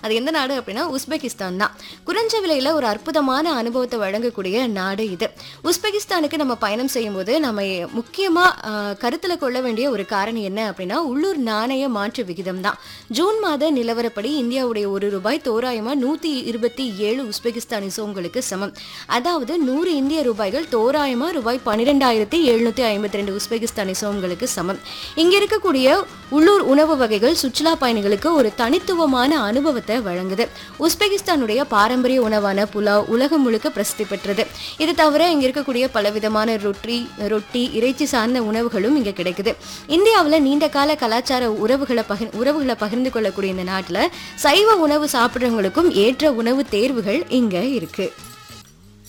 அது எந்த நாடு அப்படின்னா உஸ்பெகிஸ்தான் தான் குறைஞ்ச விலையில ஒரு அற்புதமான அனுபவத்தை வழங்கக்கூடிய நாடு இது உஸ்பெகிஸ்தானுக்கு நம்ம பயணம் செய்யும்போது நம்ம முக்கியமா ஆஹ், கருத்துல கொள்ள வேண்டிய ஒரு காரணி என்ன அப்படின்னா உள்ளூர் நாணய மாற்று விகிதம் தான் ஜூன் மாத நிலவரப்படி இந்தியாவுடைய ஒரு ரூபாய் தோராயமா நூத்தி இருபத்தி ஏழு உஸ்பெகிஸ்தானி சோங்களுக்கு சமம் அதாவது நூறு இந்திய ரூபாய்கள் தோராயமா ரூபாய் பன்னிரெண்டாயிரத்தி எழுநூத்தி ஐம்பத்தி ரெண்டு உஸ்பெகிஸ்தானி சோங்களுக்கு சமம் இங்க இருக்கக்கூடிய உள்ளூர் உணவு வகைகள் சுற்றுலா பயணிகளுக்கு ஒரு தனித்துவமான அனுபவத்தை வழங்குது உஸ்பெகிஸ்தானுடைய பாரம்பரிய உணவான புலாவ் உலகம் முழுக்க பிரசித்தி பெற்றது இது தவிர இங்க இருக்கக்கூடிய பலவிதமான ரொட்டி ரொட்டி இறைச்சி சார்ந்த உணவுகளும் இங்க கிடைக்குது இந்தியாவில் நீண்ட கால கலாச்சார உறவுகளை பகிர் உறவுகளை பகிர்ந்து கொள்ளக்கூடிய இந்த நாட்டில் சைவ உணவு சாப்பிட்றவங்களுக்கும் ஏற்ற உணவு தேர்வுகள் இங்க இருக்கு